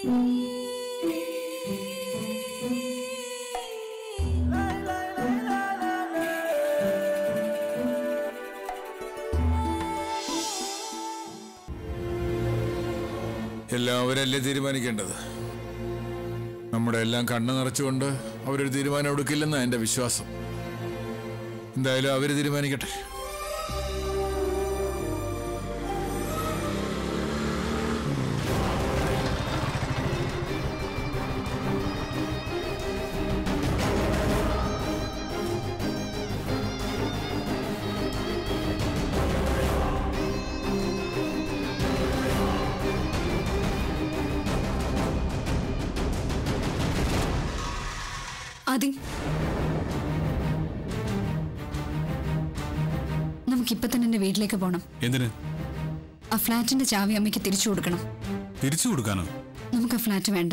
എല്ലാവരല്ലേ തീരുമാനിക്കേണ്ടത് നമ്മുടെ എല്ലാം കണ്ണു നിറച്ചുകൊണ്ട് അവരൊരു തീരുമാനം എടുക്കില്ലെന്നാണ് എന്റെ വിശ്വാസം എന്തായാലും അവര് തീരുമാനിക്കട്ടെ ആദി നമുക്കിപ്പൊ തന്നെ എന്റെ വീട്ടിലേക്ക് പോണം എന്തിന് ആ ഫ്ലാറ്റിന്റെ ചാവി അമ്മയ്ക്ക് തിരിച്ചു കൊടുക്കണം തിരിച്ചു കൊടുക്കാനോ നമുക്ക് ആ ഫ്ലാറ്റ് വേണ്ട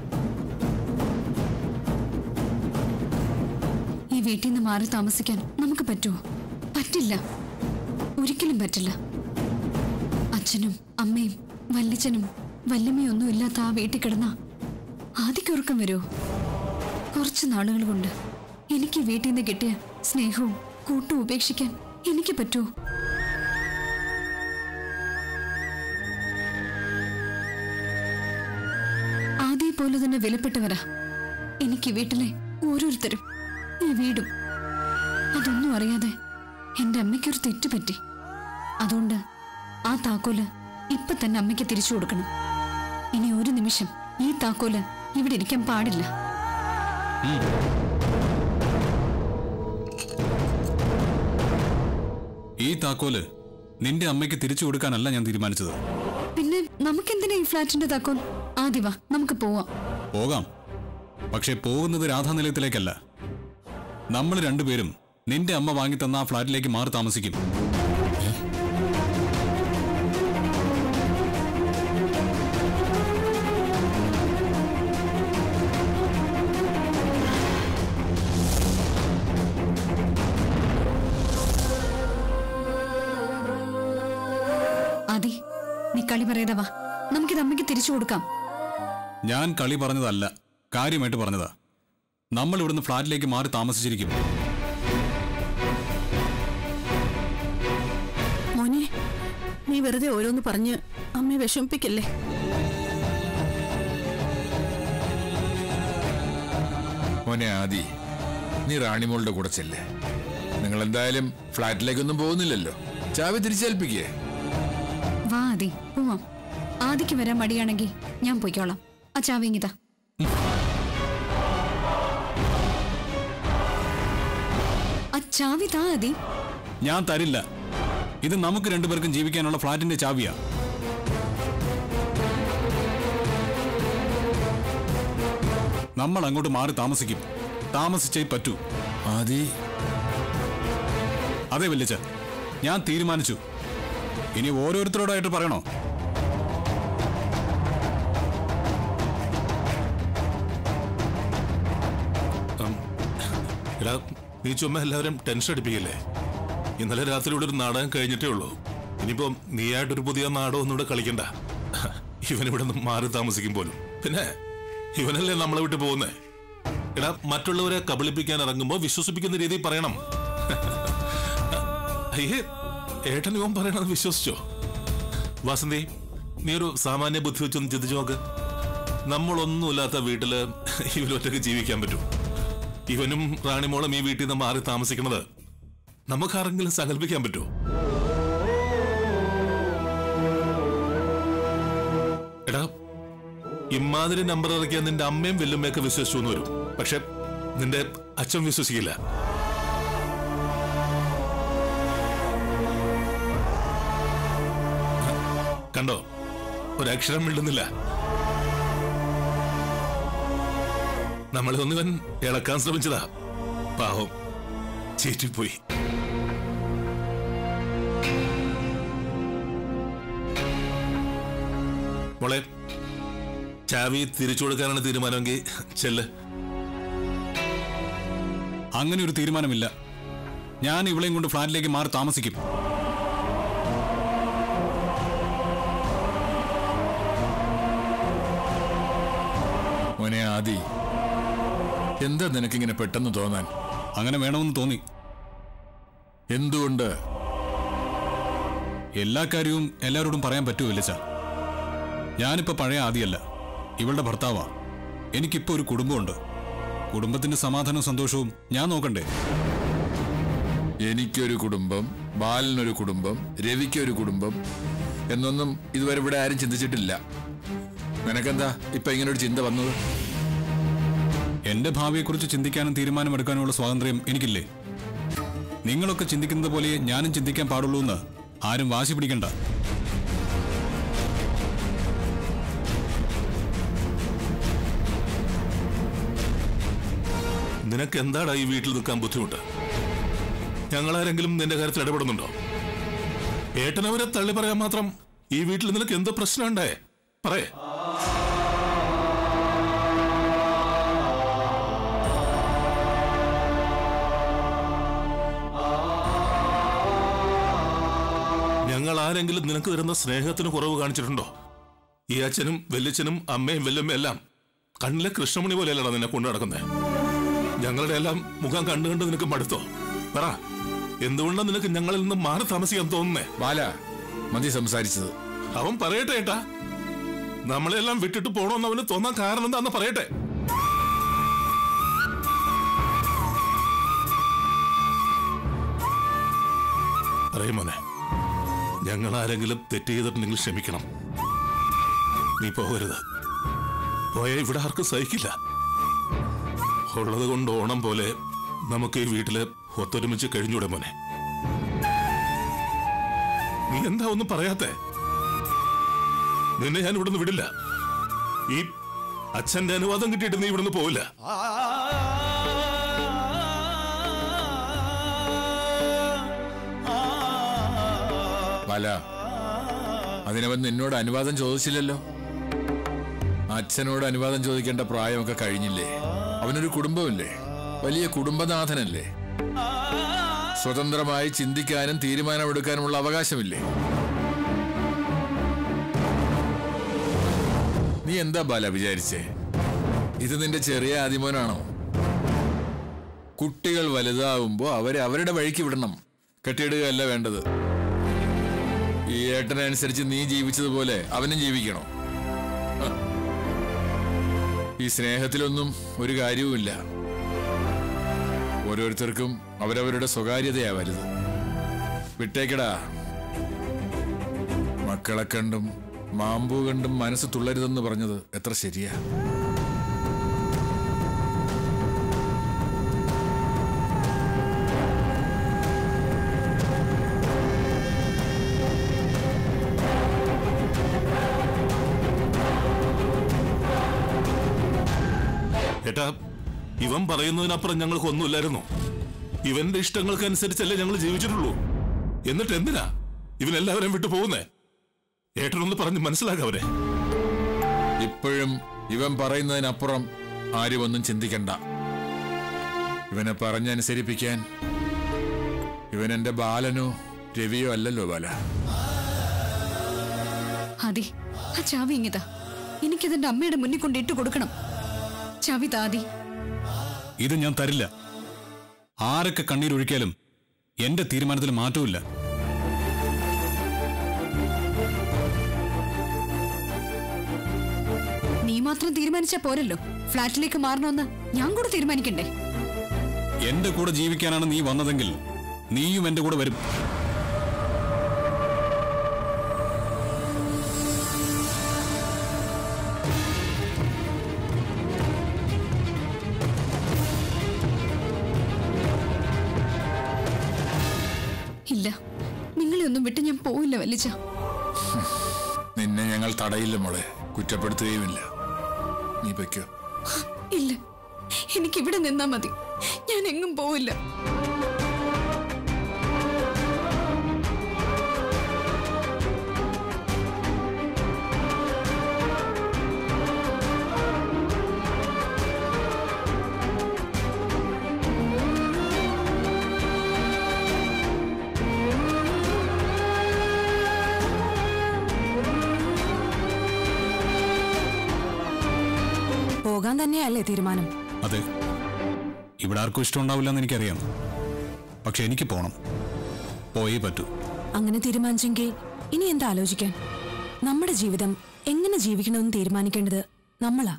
ഈ വീട്ടിൽ നിന്ന് മാറി താമസിക്കാൻ നമുക്ക് പറ്റുമോ പറ്റില്ല ഒരിക്കലും പറ്റില്ല അച്ഛനും അമ്മയും വല്യച്ഛനും വല്യമ്മയും ഒന്നും ഇല്ലാത്ത ആ വീട്ടിൽ കിടന്ന ആദ്യക്കുറക്കം വരുമോ കുറച്ച് നാളുകൾ കൊണ്ട് എനിക്ക് വീട്ടിൽ നിന്ന് കിട്ടിയ സ്നേഹവും കൂട്ടും ഉപേക്ഷിക്കാൻ എനിക്ക് പറ്റുമോ ആദ്യ പോലെ തന്നെ വിലപ്പെട്ടവരാ എനിക്ക് വീട്ടിലെ ഓരോരുത്തരും ഈ വീടും അതൊന്നും അറിയാതെ എന്റെ അമ്മയ്ക്കൊരു തെറ്റ് പറ്റി അതുകൊണ്ട് ആ താക്കോല് ഇപ്പൊ തന്നെ അമ്മയ്ക്ക് തിരിച്ചു കൊടുക്കണം ഇനി ഒരു നിമിഷം ഈ താക്കോല് ഇവിടെ ഇരിക്കാൻ പാടില്ല ഈ താക്കോല് നിന്റെ അമ്മയ്ക്ക് തിരിച്ചു കൊടുക്കാനല്ല ഞാൻ തീരുമാനിച്ചത് പിന്നെ നമുക്കെന്തിനാ ഈ ഫ്ലാറ്റിന്റെ താക്കോൽ ആദ്യ വാ നമുക്ക് പോവാം പോകാം പക്ഷെ പോകുന്നത് രാധാനിലയത്തിലേക്കല്ല നമ്മൾ രണ്ടുപേരും നിന്റെ അമ്മ വാങ്ങിത്തന്ന ആ ഫ്ലാറ്റിലേക്ക് മാറി താമസിക്കും ആദി നീ കളി പറയാതെ വാ നമുക്കിത് അമ്മയ്ക്ക് തിരിച്ചു കൊടുക്കാം ഞാൻ കളി പറഞ്ഞതല്ല കാര്യമായിട്ട് പറഞ്ഞതാ നമ്മൾ ഇവിടുന്ന് ഫ്ലാറ്റിലേക്ക് മാറി താമസിച്ചിരിക്കും മോനെ നീ വെറുതെ ഓരോന്ന് പറഞ്ഞ് അമ്മയെ വിഷമിപ്പിക്കല്ലേ മോനെ ആദി നീ റാണിമോളുടെ കൂടെ ചെല്ലേ നിങ്ങൾ എന്തായാലും ഫ്ലാറ്റിലേക്കൊന്നും പോകുന്നില്ലല്ലോ ചാവി തിരിച്ചേൽപ്പിക്കേ വാ ആദി പോവാം ആദിക്ക് വരാൻ മടിയാണെങ്കിൽ ഞാൻ പോയിക്കോളാം ആ ചാവി ഇങ്ങിതാ ആ ചാവി താ ആദി ഞാൻ തരില്ല ഇത് നമുക്ക് രണ്ടുപേർക്കും ജീവിക്കാനുള്ള ഫ്ലാറ്റിന്റെ ചാവിയാ നമ്മൾ അങ്ങോട്ട് മാറി താമസിക്കും താമസിച്ചേ പറ്റൂ ആദി അതെ വല്യച്ച ഞാൻ തീരുമാനിച്ചു ഇനി ഓരോരുത്തരോടായിട്ട് പറയണോ എടാ നീ ചുമ്മാ എല്ലാവരും ടെൻഷൻ അടിപ്പിക്കില്ലേ ഇന്നലെ രാത്രി ഇവിടെ ഒരു നാടകം കഴിഞ്ഞിട്ടേ ഉള്ളൂ ഇനിയിപ്പോ നീയായിട്ടൊരു പുതിയ നാടകം ഒന്നും ഇവിടെ കളിക്കണ്ട ഇവൻ ഇവിടെ നിന്ന് മാറി താമസിക്കും പോലും പിന്നെ ഇവനല്ലേ നമ്മളെ വിട്ട് പോകുന്നേ എടാ മറ്റുള്ളവരെ കബളിപ്പിക്കാൻ ഇറങ്ങുമ്പോ വിശ്വസിപ്പിക്കുന്ന രീതിയിൽ പറയണം അയ്യേ ഏട്ടൻ ഇവൻ പറയണത് വിശ്വസിച്ചോ വാസന്തി നീ ഒരു സാമാന്യ ബുദ്ധി വെച്ചൊന്ന് ചിന്തിച്ചു നോക്ക് നമ്മളൊന്നുമില്ലാത്ത വീട്ടില് ഇവരൊറ്റയ്ക്ക് ജീവിക്കാൻ പറ്റും ഇവനും റാണിമോളും ഈ വീട്ടിൽ നിന്ന് മാറി താമസിക്കുന്നത് നമുക്കാരെങ്കിലും സങ്കല്പിക്കാൻ പറ്റുമോ എടാ ഇമാതിരി നമ്പർ ഇറക്കിയ നിന്റെ അമ്മയും വെല്ലുമ്മയൊക്കെ വിശ്വസിച്ചു എന്ന് വരും പക്ഷെ നിന്റെ അച്ഛൻ വിശ്വസിക്കില്ല കണ്ടോ ഒരക്ഷരം മിണ്ടുന്നില്ല നമ്മളെ ഒന്നിവൻ ഇളക്കാൻ ശ്രമിച്ചതാ പാവം ചീറ്റിപ്പോയി മോളെ ചാവി തിരിച്ചു കൊടുക്കാനാണ് തീരുമാനമെങ്കിൽ ചെല്ല് അങ്ങനെ ഒരു തീരുമാനമില്ല ഞാൻ ഇവളെയും കൊണ്ട് ഫ്ലാറ്റിലേക്ക് മാറി താമസിക്കും മോനെ ആദി എന്താ നിനക്കിങ്ങനെ പെട്ടെന്ന് തോന്നാൻ അങ്ങനെ വേണമെന്ന് തോന്നി എന്തുകൊണ്ട് എല്ലാ കാര്യവും എല്ലാവരോടും പറയാൻ പറ്റുമോ വലിച്ച ഞാനിപ്പോ പഴയ ആദിയല്ല ഇവളുടെ ഭർത്താവാ എനിക്കിപ്പോ ഒരു കുടുംബമുണ്ട് കുടുംബത്തിന്റെ സമാധാനവും സന്തോഷവും ഞാൻ നോക്കണ്ടേ എനിക്കൊരു കുടുംബം ബാലനൊരു കുടുംബം രവിക്കൊരു കുടുംബം എന്നൊന്നും ഇതുവരെ ഇവിടെ ആരും ചിന്തിച്ചിട്ടില്ല നിനക്കെന്താ ഇപ്പൊ ഇങ്ങനെ ഒരു ചിന്ത വന്നത് എന്റെ ഭാവിയെക്കുറിച്ച് ചിന്തിക്കാനും തീരുമാനമെടുക്കാനുമുള്ള സ്വാതന്ത്ര്യം എനിക്കില്ലേ നിങ്ങളൊക്കെ ചിന്തിക്കുന്നത് പോലെ ഞാനും ചിന്തിക്കാൻ പാടുള്ളൂ എന്ന് ആരും വാശി പിടിക്കണ്ട നിനക്ക് എന്താടാ ഈ വീട്ടിൽ നിൽക്കാൻ ബുദ്ധിമുട്ട് ഞങ്ങളാരെങ്കിലും നിന്റെ കാര്യത്തിൽ ഇടപെടുന്നുണ്ടോ ഏട്ടനവരെ തള്ളി പറയാൻ മാത്രം ഈ വീട്ടിൽ നിനക്ക് എന്ത് പ്രശ്നം ഉണ്ടേ പറയേ ഞങ്ങൾ ആരെങ്കിലും നിനക്ക് തരുന്ന സ്നേഹത്തിന് കുറവ് കാണിച്ചിട്ടുണ്ടോ ഈ അച്ഛനും വല്യച്ഛനും അമ്മയും വല്യമ്മയും എല്ലാം കണ്ണിലെ കൃഷ്ണമണി പോലെയല്ലടാ നിന്നെ കൊണ്ടു നടക്കുന്നത് ഞങ്ങളുടെ എല്ലാം മുഖം കണ്ടു കണ്ട് നിനക്ക് മടുത്തോ പറ എന്തുകൊണ്ടാണ് നിനക്ക് ഞങ്ങളിൽ നിന്ന് മാറി താമസിക്കാൻ തോന്നുന്നേ ബാല മതി സംസാരിച്ചത് അവൻ പറയട്ടെ ഏട്ടാ നമ്മളെല്ലാം വിട്ടിട്ട് പോണോന്ന് അവന് തോന്നാൻ കാരണം എന്താന്ന് പറയട്ടെ പറയും മോനെ ഞങ്ങൾ ആരെങ്കിലും തെറ്റ് ചെയ്തിട്ടുണ്ടെങ്കിൽ ക്ഷമിക്കണം നീ പോകരുത് പോയ ഇവിടെ ആർക്കും സഹിക്കില്ല ഉള്ളത് കൊണ്ട് ഓണം പോലെ നമുക്ക് ഈ വീട്ടില് ഒത്തൊരുമിച്ച് കഴിഞ്ഞൂടെ മോനെ നീ എന്താ ഒന്നും പറയാത്തെ നിന്നെ ഞാൻ ഇവിടുന്ന് വിടില്ല ഈ അച്ഛന്റെ അനുവാദം കിട്ടിയിട്ട് നീ ഇവിടുന്ന് പോവില്ല ബാല അതിനവൻ നിന്നോട് അനുവാദം ചോദിച്ചില്ലല്ലോ അച്ഛനോട് അനുവാദം ചോദിക്കേണ്ട പ്രായമൊക്കെ കഴിഞ്ഞില്ലേ അവനൊരു കുടുംബമില്ലേ വലിയ കുടുംബനാഥനല്ലേ സ്വതന്ത്രമായി ചിന്തിക്കാനും തീരുമാനമെടുക്കാനുമുള്ള അവകാശമില്ലേ നീ എന്താ ബാല വിചാരിച്ചേ ഇത് നിന്റെ ചെറിയ ആദിമോനാണോ കുട്ടികൾ വലുതാവുമ്പോ അവരെ അവരുടെ വഴിക്ക് വിടണം കെട്ടിയിടുകയല്ല വേണ്ടത് ഈ ഏട്ടനനുസരിച്ച് നീ ജീവിച്ചതുപോലെ അവനും ജീവിക്കണോ ഹ. ഈ സ്നേഹത്തിലൊന്നും ഒരു കാര്യവുമില്ല ഓരോരുത്തർക്കും അവരവരുടെ സ്വകാര്യതയാ വലുത് വിട്ടേക്കടാ മക്കളെ കണ്ടും മാമ്പൂ കണ്ടും മനസ്സ് തുള്ളരുതെന്ന് പറഞ്ഞത് എത്ര ശരിയാ ഏട്ടാ ഇവൻ പറയുന്നതിനപ്പുറം ഞങ്ങൾക്ക് ഒന്നുമില്ലായിരുന്നു ഇവന്റെ ഇഷ്ടങ്ങൾക്കനുസരിച്ചല്ലേ ഞങ്ങൾ ജീവിച്ചിട്ടുള്ളൂ എന്നിട്ട് എന്തിനാ ഇവൻ എല്ലാവരെയും വിട്ടു പോകുന്നേ ഏട്ടനൊന്ന് പറഞ്ഞ് മനസ്സിലാക്കവരെ ഇപ്പോഴും ഇവൻ പറയുന്നതിനപ്പുറം ആരും ഒന്നും ചിന്തിക്കണ്ട ഇവനെ പറഞ്ഞനുസരിപ്പിക്കാൻ ഇവൻ എന്റെ ബാലനോ രവിയോ അല്ലല്ലോ ബാല ആദി ആ ചാവി ഇങ്ങിതാ എനിക്കതെന്റെ അമ്മയുടെ മുന്നിൽ കൊണ്ട് ഇട്ട് കൊടുക്കണം ചാവി താതി ഇത് ഞാൻ തരില്ല ആരൊക്കെ കണ്ണീരൊഴിക്കാലും എന്റെ തീരുമാനത്തിൽ മാറ്റമില്ല നീ മാത്രം തീരുമാനിച്ചാ പോരല്ലോ ഫ്ലാറ്റിലേക്ക് മാറണമെന്ന് ഞാൻ കൂടെ തീരുമാനിക്കണ്ടേ എന്റെ കൂടെ ജീവിക്കാനാണ് നീ വന്നതെങ്കിൽ നീയും എന്റെ കൂടെ വരും ഇല്ല നിങ്ങളെ ഒന്നും വിട്ട് ഞാൻ പോവില്ല വല്ലിച്ച നിന്നെ ഞങ്ങൾ തടയില്ല മോളെ കുറ്റപ്പെടുത്തുകയുമില്ല നീ പൊയ്ക്കോ ഇല്ല എനിക്കിവിടെ നിന്നാ മതി ഞാൻ എങ്ങും പോവില്ല പോകാൻ പോകാൻ തന്നെയല്ലേ തീരുമാനം അതെ ഇവിടെ ആർക്കും ഇഷ്ടമുണ്ടാവില്ല എന്ന് എനിക്കറിയാം പക്ഷെ എനിക്ക് പോണം പോയേ പറ്റൂ അങ്ങനെ തീരുമാനിച്ചെങ്കിൽ ഇനി എന്താ ആലോചിക്കാൻ നമ്മുടെ ജീവിതം എങ്ങനെ ജീവിക്കണമെന്ന് തീരുമാനിക്കേണ്ടത് നമ്മളാ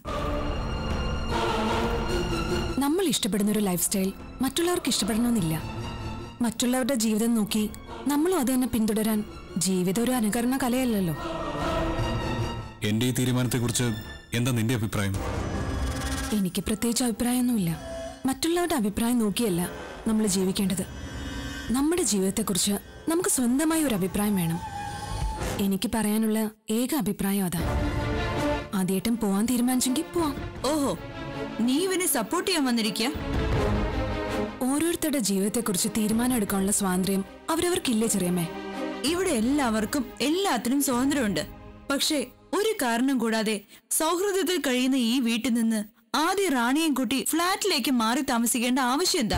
നമ്മൾ ഇഷ്ടപ്പെടുന്ന ഒരു ലൈഫ് സ്റ്റൈൽ മറ്റുള്ളവർക്ക് ഇഷ്ടപ്പെടണമെന്നില്ല മറ്റുള്ളവരുടെ ജീവിതം നോക്കി നമ്മളും അത് തന്നെ പിന്തുടരാൻ ജീവിതം ഒരു അനുകരണ കലയല്ലല്ലോ എന്റെ ഈ തീരുമാനത്തെക്കുറിച്ച് എന്താ നിന്റെ അഭിപ്രായം എനിക്ക് പ്രത്യേകിച്ച് അഭിപ്രായമൊന്നുമില്ല മറ്റുള്ളവരുടെ അഭിപ്രായം നോക്കിയല്ല നമ്മൾ ജീവിക്കേണ്ടത് നമ്മുടെ ജീവിതത്തെക്കുറിച്ച് നമുക്ക് സ്വന്തമായി ഒരു അഭിപ്രായം വേണം എനിക്ക് പറയാനുള്ള ഏക അഭിപ്രായം അതാ ആദ്യമായിട്ടും പോവാൻ തീരുമാനിച്ചെങ്കിൽ പോവാം ഓഹോ നീ ഇവനെ സപ്പോർട്ട് ചെയ്യാൻ വന്നിരിക്കുക ഓരോരുത്തരുടെ ജീവിതത്തെക്കുറിച്ച് തീരുമാനം എടുക്കാനുള്ള സ്വാതന്ത്ര്യം അവരവർക്കില്ലേ ചെറിയമ്മേ ഇവിടെ എല്ലാവർക്കും എല്ലാത്തിനും സ്വാതന്ത്ര്യമുണ്ട് പക്ഷേ ഒരു കാരണം കൂടാതെ സൗഹൃദത്തിൽ കഴിയുന്ന ഈ വീട്ടിൽ നിന്ന് ആദ്യ റാണിയും കുട്ടി ഫ്ളാറ്റിലേക്ക് മാറി താമസിക്കേണ്ട ആവശ്യം എന്താ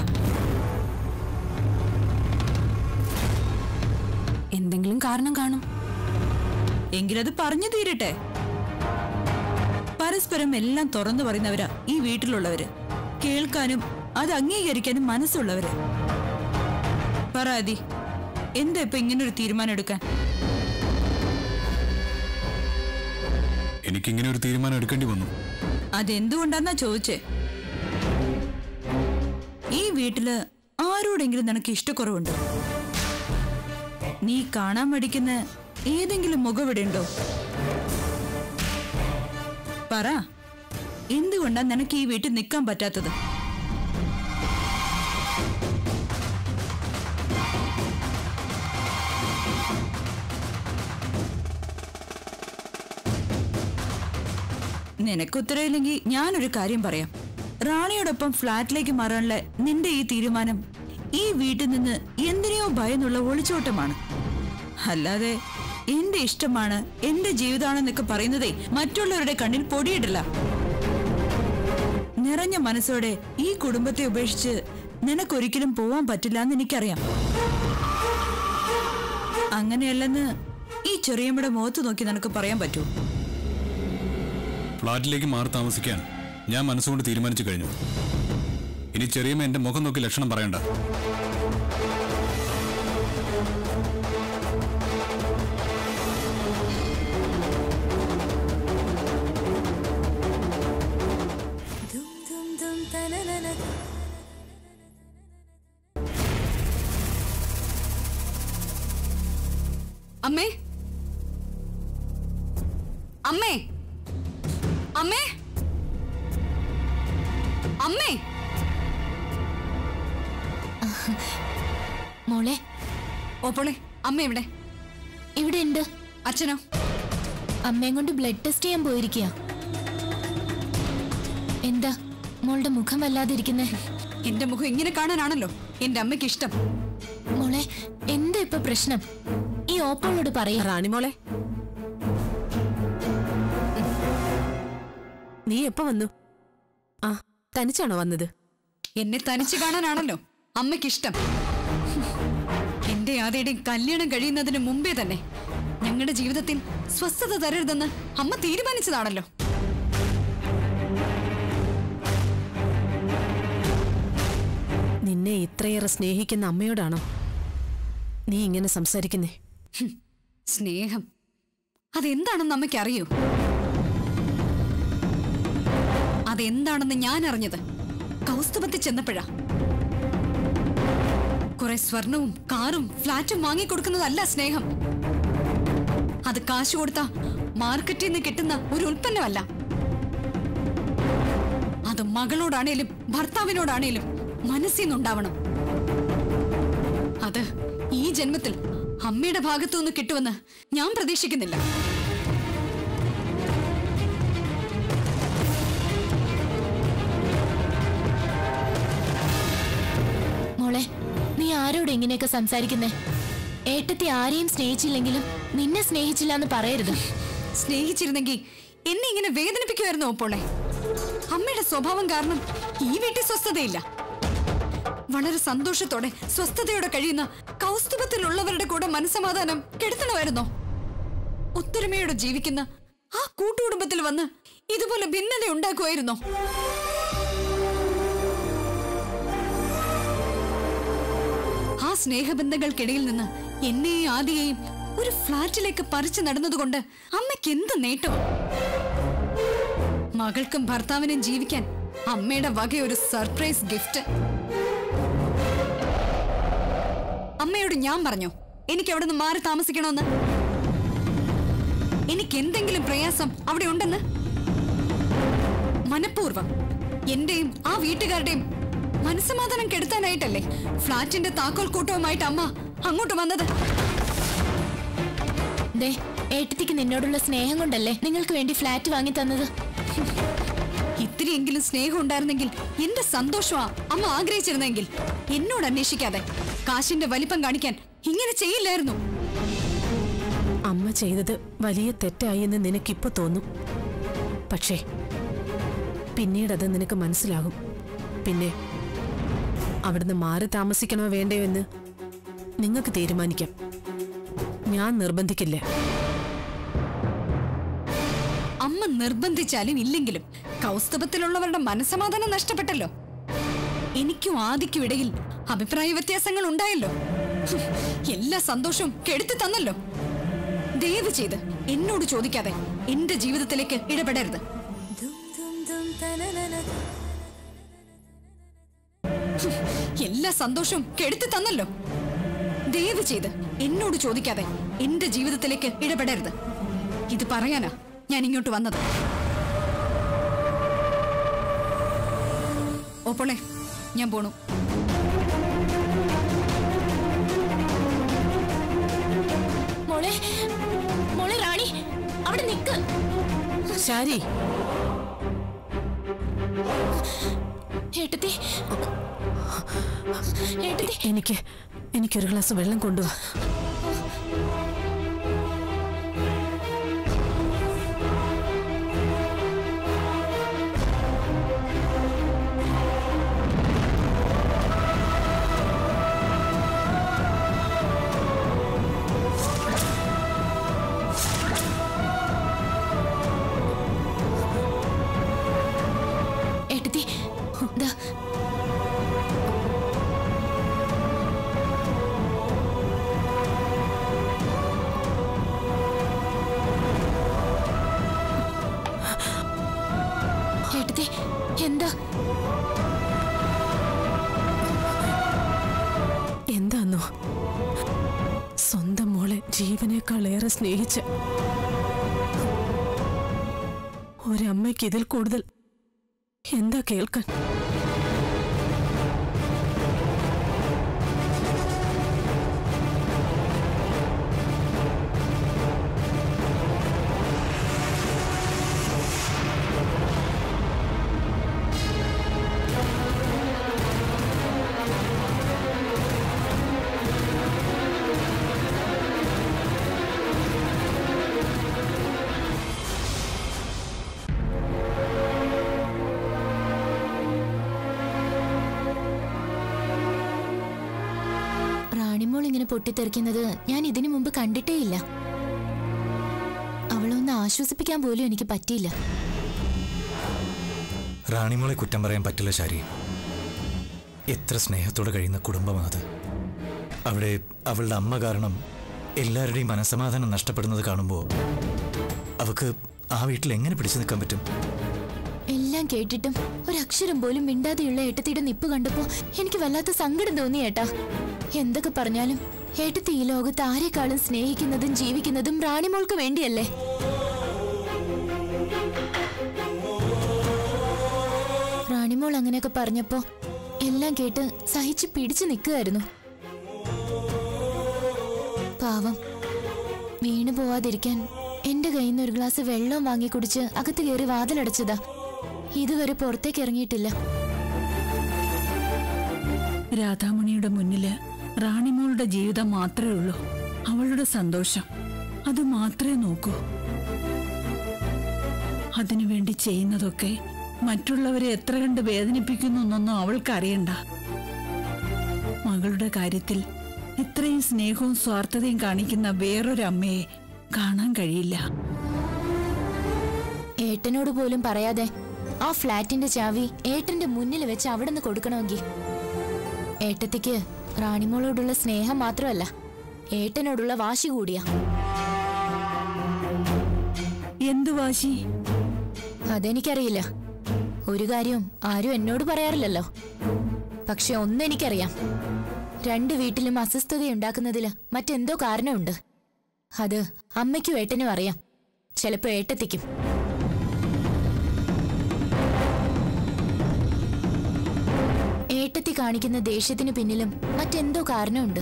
എന്തെങ്കിലും കാരണം കാണും എങ്കിലത് പറഞ്ഞു തീരട്ടെ പരസ്പരം എല്ലാം തുറന്നു പറയുന്നവരാ ഈ വീട്ടിലുള്ളവര് കേൾക്കാനും അത് അംഗീകരിക്കാനും മനസ്സുള്ളവര് പറ അതി എന്താ ഇപ്പൊ ഇങ്ങനൊരു തീരുമാനം എടുക്കാൻ എനിക്കിങ്ങനെ ഒരു തീരുമാനം എടുക്കേണ്ടി വന്നു അതെന്തുകൊണ്ടാന്നാ ചോദിച്ചേ ഈ വീട്ടില് ആരോടെങ്കിലും നിനക്ക് ഇഷ്ടക്കുറവുണ്ടോ നീ കാണാൻ മടിക്കുന്ന ഏതെങ്കിലും മുഖവിടെ ഉണ്ടോ പറ എന്തുകൊണ്ടാ നിനക്ക് ഈ വീട്ടിൽ നിൽക്കാൻ പറ്റാത്തത് നിനക്ക് ഉത്തരവില്ലെങ്കിൽ ഞാനൊരു കാര്യം പറയാം റാണിയോടൊപ്പം ഫ്ലാറ്റിലേക്ക് മാറാനുള്ള നിന്റെ ഈ തീരുമാനം ഈ വീട്ടിൽ നിന്ന് എന്തിനെയോ ഭയന്നുള്ള ഒളിച്ചോട്ടമാണ് അല്ലാതെ എന്റെ ഇഷ്ടമാണ് എന്റെ ജീവിതമാണെന്നൊക്കെ പറയുന്നതേ മറ്റുള്ളവരുടെ കണ്ണിൽ പൊടിയിടില്ല നിറഞ്ഞ മനസ്സോടെ ഈ കുടുംബത്തെ ഉപേക്ഷിച്ച് നിനക്കൊരിക്കലും പോവാൻ പറ്റില്ല എന്ന് എനിക്കറിയാം അങ്ങനെയല്ലെന്ന് ഈ ചെറിയമ്മയുടെ മുഖത്ത് നോക്കി നിനക്ക് പറയാൻ പറ്റുമോ ഫ്ളാറ്റിലേക്ക് മാറി താമസിക്കാൻ ഞാൻ മനസ്സുകൊണ്ട് തീരുമാനിച്ചു കഴിഞ്ഞു ഇനി ചെറിയമ്മ എന്റെ മുഖം നോക്കി ലക്ഷണം പറയണ്ട അമ്മേ അമ്മേ അമ്മേ അമ്മേ മോളെ ഓപ്പോളെ അമ്മ എവിടെ ഇവിടെ ഉണ്ട് അച്ഛനോ അമ്മയും കൊണ്ട് ബ്ലഡ് ടെസ്റ്റ് ചെയ്യാൻ പോയിരിക്കുക എന്താ മോളുടെ മുഖം വല്ലാതിരിക്കുന്നേ എന്റെ മുഖം ഇങ്ങനെ കാണാനാണല്ലോ എന്റെ അമ്മയ്ക്ക് ഇഷ്ടം മോളെ എന്താ ഇപ്പൊ പ്രശ്നം ഈ ഓപ്പോളോട് പറയാ റാണിമോളെ നീ എപ്പോ വന്നു ആ തനിച്ചാണോ വന്നത് എന്നെ തനിച്ച് കാണാനാണല്ലോ അമ്മയ്ക്ക് ഇഷ്ടം എന്റെ ആദ്യയുടെയും കല്യാണം കഴിയുന്നതിന് മുമ്പേ തന്നെ ഞങ്ങളുടെ ജീവിതത്തിൽ സ്വസ്ഥത തരരുതെന്ന് അമ്മ തീരുമാനിച്ചതാണല്ലോ നിന്നെ ഇത്രയേറെ സ്നേഹിക്കുന്ന അമ്മയോടാണോ നീ ഇങ്ങനെ സംസാരിക്കുന്നേ സ്നേഹം അതെന്താണെന്ന് അമ്മയ്ക്ക് അറിയൂ അതെന്താണെന്ന് ഞാൻ അറിഞ്ഞത് കൗസ്തുഭത്തിൽ ചെന്നപ്പോഴാ കുറെ സ്വർണവും കാറും ഫ്ലാറ്റും വാങ്ങിക്കൊടുക്കുന്നതല്ല സ്നേഹം അത് കാശ് കൊടുത്ത മാർക്കറ്റിൽ നിന്ന് കിട്ടുന്ന ഒരു ഉൽപ്പന്നമല്ല അത് മകളോടാണേലും ഭർത്താവിനോടാണേലും മനസ്സിൽ നിന്നുണ്ടാവണം അത് ഈ ജന്മത്തിൽ അമ്മയുടെ ഭാഗത്തു നിന്ന് കിട്ടുമെന്ന് ഞാൻ പ്രതീക്ഷിക്കുന്നില്ല മോളെ നീ ആരോട് ഇങ്ങനെയൊക്കെ സംസാരിക്കുന്നേ ഏട്ടത്തി ആരെയും സ്നേഹിച്ചില്ലെങ്കിലും നിന്നെ സ്നേഹിച്ചില്ല എന്ന് പറയരുത് സ്നേഹിച്ചിരുന്നെങ്കിൽ എന്നെ ഇങ്ങനെ വേദനിപ്പിക്കുമായിരുന്നു അപ്പോളെ അമ്മയുടെ സ്വഭാവം കാരണം ഈ വീട്ടിൽ സ്വസ്ഥതയില്ല വളരെ സന്തോഷത്തോടെ സ്വസ്ഥതയോടെ കഴിയുന്ന കൗസ്തുഭത്തിലുള്ളവരുടെ കൂടെ മനസ്സമാധാനം കെടുത്തണമായിരുന്നോ ഒത്തൊരുമയോടെ ജീവിക്കുന്ന ആ കൂട്ടുകുടുംബത്തിൽ വന്ന് ഇതുപോലെ ഭിന്നത ഉണ്ടാക്കുമായിരുന്നോ ആ സ്നേഹബന്ധങ്ങൾക്കിടയിൽ നിന്ന് എന്നെയും ആദിയെയും ഒരു ഫ്ലാറ്റിലേക്ക് പറിച്ചു നടന്നതുകൊണ്ട് അമ്മയ്ക്ക് എന്ത് നേട്ടം മകൾക്കും ഭർത്താവിനും ജീവിക്കാൻ അമ്മയുടെ വക ഒരു സർപ്രൈസ് ഗിഫ്റ്റ് അമ്മയോട് ഞാൻ പറഞ്ഞു എനിക്ക് അവിടെ നിന്ന് മാറി താമസിക്കണമെന്ന് എനിക്ക് എന്തെങ്കിലും പ്രയാസം അവിടെ ഉണ്ടെന്ന് മനഃപൂർവ്വം എന്റെയും ആ വീട്ടുകാരുടെയും മനസ്സമാധാനം കെടുത്താനായിട്ടല്ലേ ഫ്ളാറ്റിന്റെ താക്കോൽ കൂട്ടവുമായിട്ട് അമ്മ അങ്ങോട്ട് വന്നത് ദേ ഏട്ടത്തിക്ക് നിന്നോടുള്ള സ്നേഹം കൊണ്ടല്ലേ നിങ്ങൾക്ക് വേണ്ടി ഫ്ലാറ്റ് വാങ്ങി തന്നത് ഇത്തിരിയെങ്കിലും സ്നേഹം ഉണ്ടായിരുന്നെങ്കിൽ എന്റെ സന്തോഷമാ അമ്മ ആഗ്രഹിച്ചിരുന്നെങ്കിൽ എന്നോട് അന്വേഷിക്കാതെ കാശിന്റെ വലിപ്പം കാണിക്കാൻ ഇങ്ങനെ ചെയ്യില്ലായിരുന്നു അമ്മ ചെയ്തത് വലിയ തെറ്റായി എന്ന് നിനക്കിപ്പോ തോന്നും പക്ഷേ പിന്നീടത് നിനക്ക് മനസ്സിലാകും പിന്നെ അവിടുന്ന് മാറി താമസിക്കണോ വേണ്ടയോ എന്ന് നിങ്ങൾക്ക് തീരുമാനിക്കാം ഞാൻ നിർബന്ധിക്കില്ല അമ്മ നിർബന്ധിച്ചാലും ഇല്ലെങ്കിലും കൗസ്തവത്തിലുള്ളവരുടെ മനസ്സമാധാനം നഷ്ടപ്പെട്ടല്ലോ എനിക്കും ആദിക്കും ഇടയിൽ അഭിപ്രായ വ്യത്യാസങ്ങൾ ഉണ്ടായല്ലോ ഹും, എല്ലാ സന്തോഷവും കെടുത്തി തന്നല്ലോ ദയവ് ചെയ്ത് എന്നോട് ചോദിക്കാതെ എന്റെ ജീവിതത്തിലേക്ക് ഇടപെടരുത് ഹും, എല്ലാ സന്തോഷവും കെടുത്തി തന്നല്ലോ ദയവ് ചെയ്ത് എന്നോട് ചോദിക്കാതെ എന്റെ ജീവിതത്തിലേക്ക് ഇടപെടരുത് ഇത് പറയാനാ ഞാൻ ഇങ്ങോട്ട് വന്നത് ഓപ്പോളെ ഞാൻ പോണു മോളെ മോളെ റാണി അവിടെ നിക്ക് ശാരി ഏട്ടത്തി ഏട്ടത്തി എനിക്ക് എനിക്കൊരു ഗ്ലാസ് വെള്ളം കൊണ്ടുവാ ഏട്ടത്തി ദാ ഏട്ടത്തി എന്താ എന്താന്നോ സ്വന്തം മോളെ ജീവനേക്കാൾ ഏറെ സ്നേഹിച്ച ഒരമ്മയ്ക്ക് ഇതിൽ കൂടുതൽ എന്താ കേൾക്കാൻ റാണിമോൾ ഇങ്ങനെ പൊട്ടിത്തെറിക്കുന്നത് ഞാൻ ഇതിനു മുമ്പ് കണ്ടിട്ടേയില്ല അവളൊന്ന് ആശ്വസിപ്പിക്കാൻ പോലും എനിക്ക് പറ്റിയില്ല റാണിമോളെ കുറ്റം പറയാൻ പറ്റില്ല ശാരി എത്ര സ്നേഹത്തോടെ കഴിയുന്ന കുടുംബമാണ് അത് അവിടെ അവളുടെ അമ്മ കാരണം എല്ലാവരുടെയും മനസമാധാനം നഷ്ടപ്പെടുന്നത് കാണുമ്പോൾ അവക്ക് ആ വീട്ടിൽ എങ്ങനെ പിടിച്ചു നിൽക്കാൻ പറ്റും എല്ലാം കേട്ടിട്ടും ഒരക്ഷരം പോലും മിണ്ടാതെയുള്ള ഏട്ടത്തിയുടെ നിപ്പ് കണ്ടപ്പോ എനിക്ക് വല്ലാത്ത സങ്കടം തോന്നി ഏട്ടാ എന്തൊക്കെ പറഞ്ഞാലും ഏട്ടത്തി ഈ ലോകത്ത് ആരെക്കാളും സ്നേഹിക്കുന്നതും ജീവിക്കുന്നതും റാണിമോൾക്ക് വേണ്ടിയല്ലേ റാണിമോൾ അങ്ങനെയൊക്കെ പറഞ്ഞപ്പോ എല്ലാം കേട്ട് സഹിച്ച് പിടിച്ചു നിൽക്കുകയായിരുന്നു പാവം വീണു പോവാതിരിക്കാൻ എന്റെ കയ്യിൽ നിന്ന് ഒരു ഗ്ലാസ് വെള്ളം വാങ്ങി കുടിച്ച് അകത്ത് കയറി വാതിലടച്ചതാ ഇതുവരെ പുറത്തേക്ക് ഇറങ്ങിയിട്ടില്ല രാധാമണിയുടെ മുന്നില് റാണിമോളുടെ ജീവിതം മാത്രമേ ഉള്ളൂ അവളുടെ സന്തോഷം അത് മാത്രമേ നോക്കൂ അതിനുവേണ്ടി ചെയ്യുന്നതൊക്കെ മറ്റുള്ളവരെ എത്ര കണ്ട് വേദനിപ്പിക്കുന്നു എന്നൊന്നും അവൾക്ക് അറിയണ്ട മകളുടെ കാര്യത്തിൽ ഇത്രയും സ്നേഹവും സ്വാർത്ഥതയും കാണിക്കുന്ന വേറൊരു അമ്മയെ കാണാൻ കഴിയില്ല ഏട്ടനോട് പോലും പറയാതെ ആ ഫ്ലാറ്റിന്റെ ചാവി ഏട്ടന്റെ മുന്നിൽ വെച്ച് അവിടെ നിന്ന് കൊടുക്കണമെങ്കിൽ ഏട്ടത്തിക്ക് റാണിമോളോടുള്ള സ്നേഹം മാത്രമല്ല ഏട്ടനോടുള്ള വാശി കൂടിയാ എന്തു വാശി അതെനിക്കറിയില്ല ഒരു കാര്യം ആരും എന്നോട് പറയാറില്ലല്ലോ പക്ഷെ ഒന്നെനിക്കറിയാം രണ്ട് വീട്ടിലും അസ്വസ്ഥതയുണ്ടാക്കുന്നതില് മറ്റെന്തോ കാരണമുണ്ട് അത് അമ്മയ്ക്കും ഏട്ടനും അറിയാം ചിലപ്പോ ഏട്ടത്തിക്കും ഏട്ടത്തി കാണിക്കുന്ന ദേഷ്യത്തിന് പിന്നിലും മറ്റെന്തോ കാരണമുണ്ട്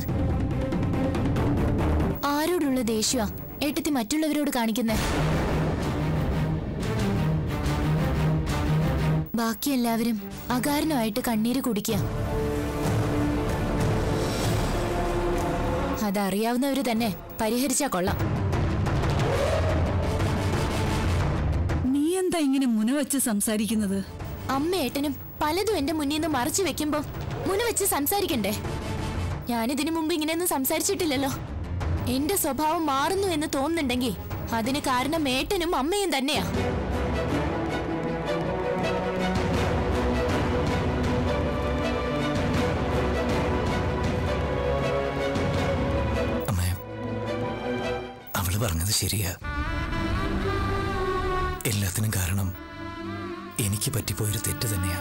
ആരോടുള്ള ദേഷ്യ ഏട്ടത്തി മറ്റുള്ളവരോട് കാണിക്കുന്നേ ബാക്കി എല്ലാവരും അകാരണമായിട്ട് കണ്ണീര് കുടിക്കുക അതറിയാവുന്നവര് തന്നെ പരിഹരിച്ചാ കൊള്ളാം നീ എന്താ ഇങ്ങനെ മുനവെച്ച് സംസാരിക്കുന്നത് അമ്മ ഏട്ടനും പലതും എന്റെ മുന്നിൽ നിന്ന് മറച്ചു വെക്കുമ്പോ മുന വെച്ച് സംസാരിക്കണ്ടേ ഞാനിതിനു മുമ്പ് ഇങ്ങനെയൊന്നും സംസാരിച്ചിട്ടില്ലല്ലോ എന്റെ സ്വഭാവം മാറുന്നു എന്ന് തോന്നുന്നുണ്ടെങ്കിൽ അതിന് കാരണം ഏട്ടനും അമ്മയും തന്നെയാ അമ്മേ അവള് പറഞ്ഞത് ശരിയാ എല്ലാത്തിനും കാരണം എനിക്ക് പറ്റിപ്പോയൊരു തെറ്റ് തന്നെയാ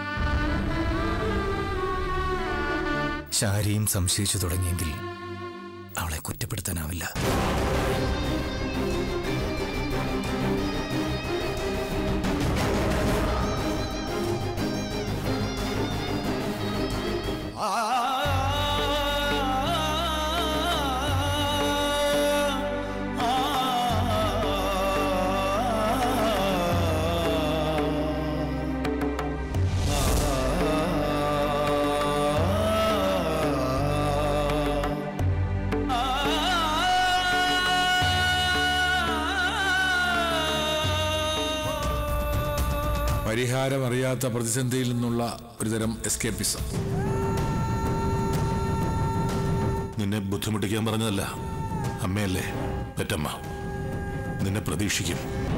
ശാരിയും സംശയിച്ചു തുടങ്ങിയെങ്കിൽ അവളെ കുറ്റപ്പെടുത്താനാവില്ല പരിഹാരമറിയാത്ത പ്രതിസന്ധിയിൽ നിന്നുള്ള ഒരുതരം എസ്കേപ്പിസം നിന്നെ ബുദ്ധിമുട്ടിക്കാൻ പറഞ്ഞതല്ല അമ്മയല്ലേ പെറ്റമ്മ നിന്നെ പ്രതീക്ഷിക്കും